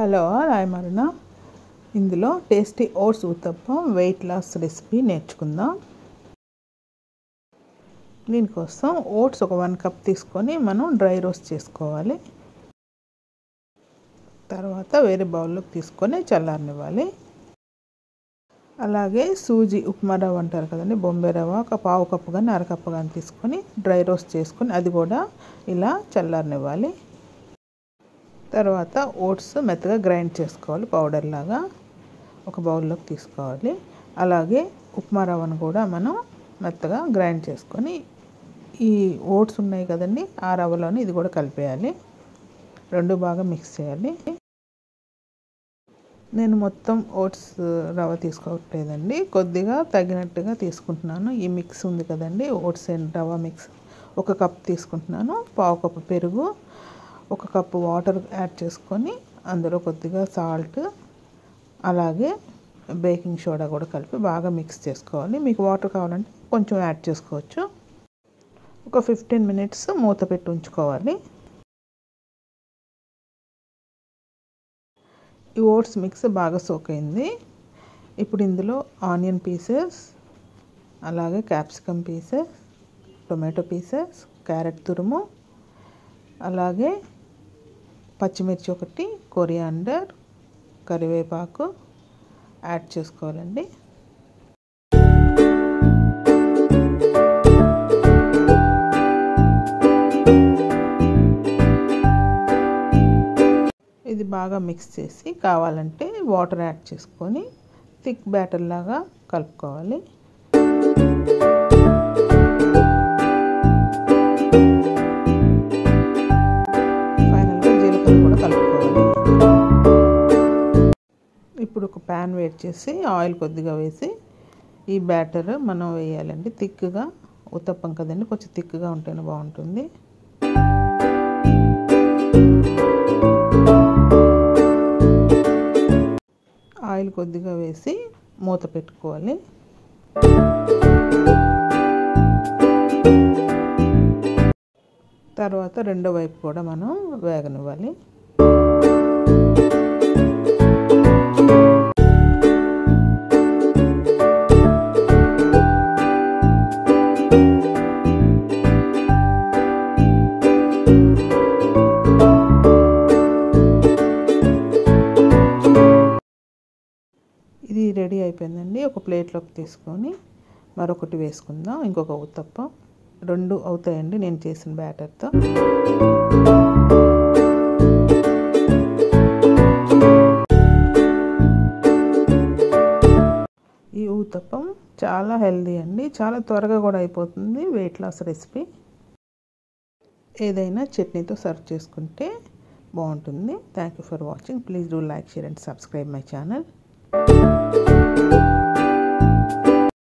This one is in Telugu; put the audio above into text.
హలో హాయ్ మరుణ ఇందులో tasty oats uttapam weight loss recipe నేర్చుకుందాం దీనికోసం ఓట్స్ ఒక వన్ కప్ తీసుకొని మనం డ్రై రోస్ట్ చేసుకోవాలి తర్వాత వేరే బౌల్లోకి తీసుకొని చల్లారనివ్వాలి అలాగే సూజీ ఉప్మా రవ్వ అంటారు కదండి బొంబే రవ్వ ఒక పావు కప్పు కానీ అరకప్పు కానీ తీసుకొని డ్రై రోస్ట్ చేసుకొని అది కూడా ఇలా చల్లారనివ్వాలి తర్వాత ఓట్స్ మెత్తగా గ్రైండ్ చేసుకోవాలి పౌడర్ లాగా ఒక బౌల్లోకి తీసుకోవాలి అలాగే ఉప్మా రవ్వను కూడా మనం మెత్తగా గ్రైండ్ చేసుకొని ఈ ఓట్స్ ఉన్నాయి కదండి ఆ రవ్వలోని ఇది కూడా కలిపేయాలి రెండు బాగా మిక్స్ చేయాలి నేను మొత్తం ఓట్స్ రవ్వ తీసుకోవట్లేదండి కొద్దిగా తగినట్టుగా తీసుకుంటున్నాను ఈ మిక్స్ ఉంది కదండి ఓట్స్ అండ్ రవ్వ మిక్స్ ఒక కప్ తీసుకుంటున్నాను పావు కప్పు పెరుగు ఒక కప్పు వాటర్ యాడ్ చేసుకొని అందులో కొద్దిగా సాల్ట్ అలాగే బేకింగ్ సోడా కూడా కలిపి బాగా మిక్స్ చేసుకోవాలి మీకు వాటర్ కావాలంటే కొంచెం యాడ్ చేసుకోవచ్చు ఒక ఫిఫ్టీన్ మినిట్స్ మూత పెట్టి ఉంచుకోవాలి ఈ ఓట్స్ మిక్స్ బాగా సోక్ అయింది ఇప్పుడు ఇందులో ఆనియన్ పీసెస్ అలాగే capsicum pieces tomato pieces carrot తురుము అలాగే పచ్చిమిర్చి ఒకటి కొరియాండర్ కరివేపాకు యాడ్ చేసుకోవాలండి ఇది బాగా మిక్స్ చేసి కావాలంటే వాటర్ యాడ్ చేసుకొని థిక్ బ్యాటర్ లాగా కలుపుకోవాలి ఫైనల్గా జీలకర్ర కూడా కలుపుకోవాలి ఇప్పుడు ఒక ప్యాన్ వేడి చేసి ఆయిల్ కొద్దిగా వేసి ఈ బ్యాటర్ మనం వేయాలండి థిక్గా ఉత్తప్పం కదండి కొంచెం థిక్గా ఉంటేనే బాగుంటుంది ఆయిల్ కొద్దిగా వేసి మూత పెట్టుకోవాలి తర్వాత రెండో వైపు కూడా మనం వేగనివ్వాలి ఇది రెడీ అయిపోయిందండి ఒక ప్లేట్లోకి తీసుకొని మరొకటి వేసుకుందాం ఇంకొక ఉత్తప్పం రెండు అవుతాయండి నేను చేసిన బ్యాటర్తో ఈ ఊతప్పం చాలా హెల్దీ అండి చాలా త్వరగా కూడా అయిపోతుంది వెయిట్ లాస్ రెసిపీ ఏదైనా చట్నీతో సర్వ్ చేసుకుంటే బాగుంటుంది thank you for watching please do like share and subscribe my channel